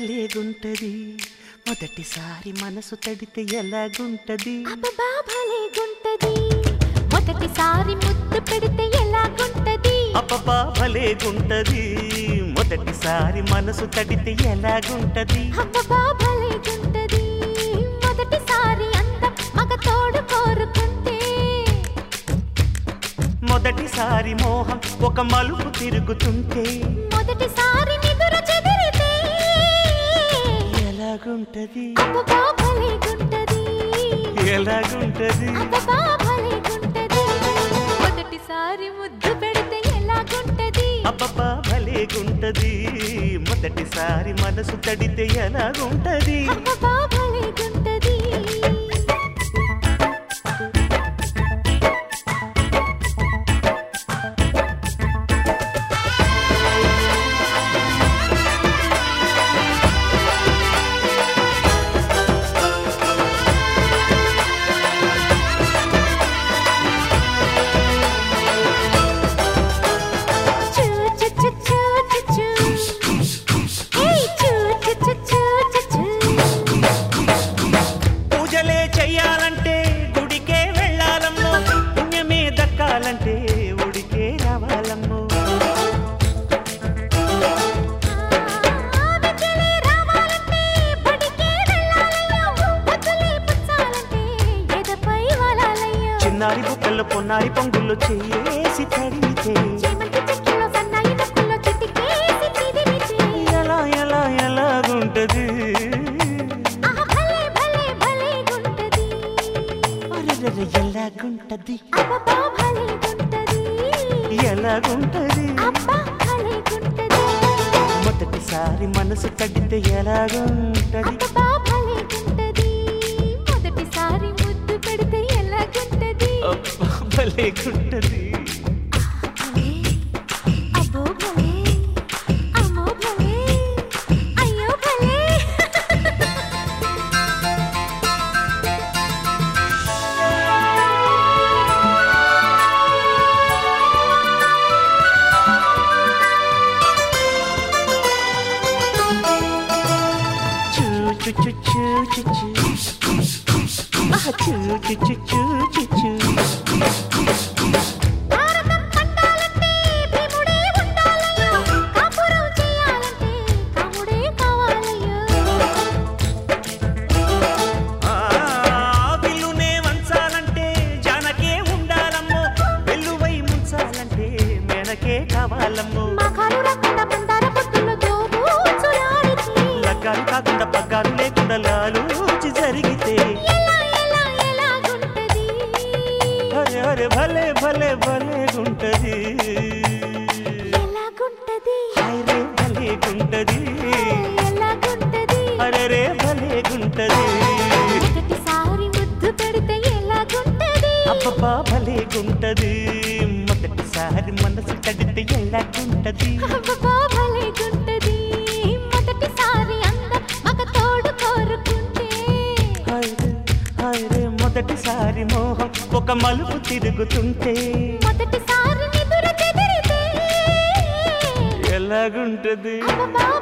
భలేగుంటది మొదటిసారి మనసు తడితే ఎలాగుంటది అబ్బబ్బా భలేగుంటది మొదటిసారి ముద్దు పెడితే ఎలాగుంటది అబ్బబ్బా భలేగుంటది మొదటిసారి మనసు తడితే ఎలాగుంటది అబ్బబ్బా భలేగుంటది మొదటిసారి అంత మగ తోడు కోరుకుంటే మొదటిసారి మోహం ఒక మలుపు తిరుగుతుంటే మొదటిసారి నిదుర చెదిరితే ఎలాగుంటది అబ్బబ్బా భలేగుంటది ఎలాగుంటది అబ్బబ్బా భలేగుంటది మొదటిసారి ముద్దు పెడితే ఎలాగుంటది అబ్బబ్బా భలేగుంటది మొదటిసారి మనసు తడితే ఎలాగుంటది అబ్బబ్బా భలేగుంటది చూ చూ చూ చూ చూ చూ ఏయ్ చూ చూ చూ చూ చూ చూ పూజలే చెయ్యాలంటే గుడికే వెళ్ళాలమ్మో పుణ్యమే దక్కాలంటే ఉడికే రావాలమ్మో విద్యలే రావాలంటే బడికే వెళ్ళాలయ్యో బతులే పుచ్చాలంటే ఎదపై వాలాలయ్యో చిన్నారి బుక్కల్లో పొన్నారి పొంగుల్లో చేసి తడితే చేమంతి చెట్టులో సన్నాయి నొక్కుల్లో చిటికేసి చిదిమితే ఎలా ఎలా ఎలాగుంటది ఆహా భలే భలే భలే గుంటది అరెరెరె, ఎలాగుంటది అబ్బబ్బా భలే గుంటది ఎలాగుంటది అబ్బా భలే గుంటది మొదటిసారి మనసు తడితే ఎలాగుంటది అబ్బబ్బా భలే గుంటది మొదటిసారి ముద్దు పెడితే ఎలాగుంటది అబ్బా, భలేగుంటది భలే అబ్బో భలే అమ్మో భలే అయ్యో భలే చూ చూ చూ చూ చూ చూ ఆహా, చూ చూ చూ చూ చూ చూ భారతం పండాలంటే భీముడే ఉండాలయ్యో కాపురం చేయాలంటే కాముడే కావాలయ్యో ఆ, విల్లునే వంచాలంటే జానకే ఉండాలమ్మో వెల్లువై ముంచాలంటే మెనకే కావాలమ్మో మఖాలు రక్త మందార పొత్తుల్లో జోబూచులాడితే లగ్గాలు కాకుండా పగ్గాలు లేకుండా లాలూచి జరిగితే ఎలా ఎలా ఎలాగుంటది అరే అరే భలే భలే భలే గుంటది ఎలాగుంటది హాయ్ రే భలే గుంటది ఎలాగుంటది అరే రే భలే గుంటది మొదటిసారి ముద్దు పెడితే ఎలాగుంటది అబ్బబ్బా భలే గుంటది మొదటిసారి మనసు తడితే ఎలాగుంటది అబ్బబ్బా భలేగుంటది మొదటిసారి అంద మగ తోడు కోరుకుంటే హాయ్ రే, హాయ్ రే మొదటిసారి మోహం ఒక మలుపు తిరుగుతుంటే మొదటిసారి నిదుర చెదిరితే ఎలాగుంటది అబ్బబ్బా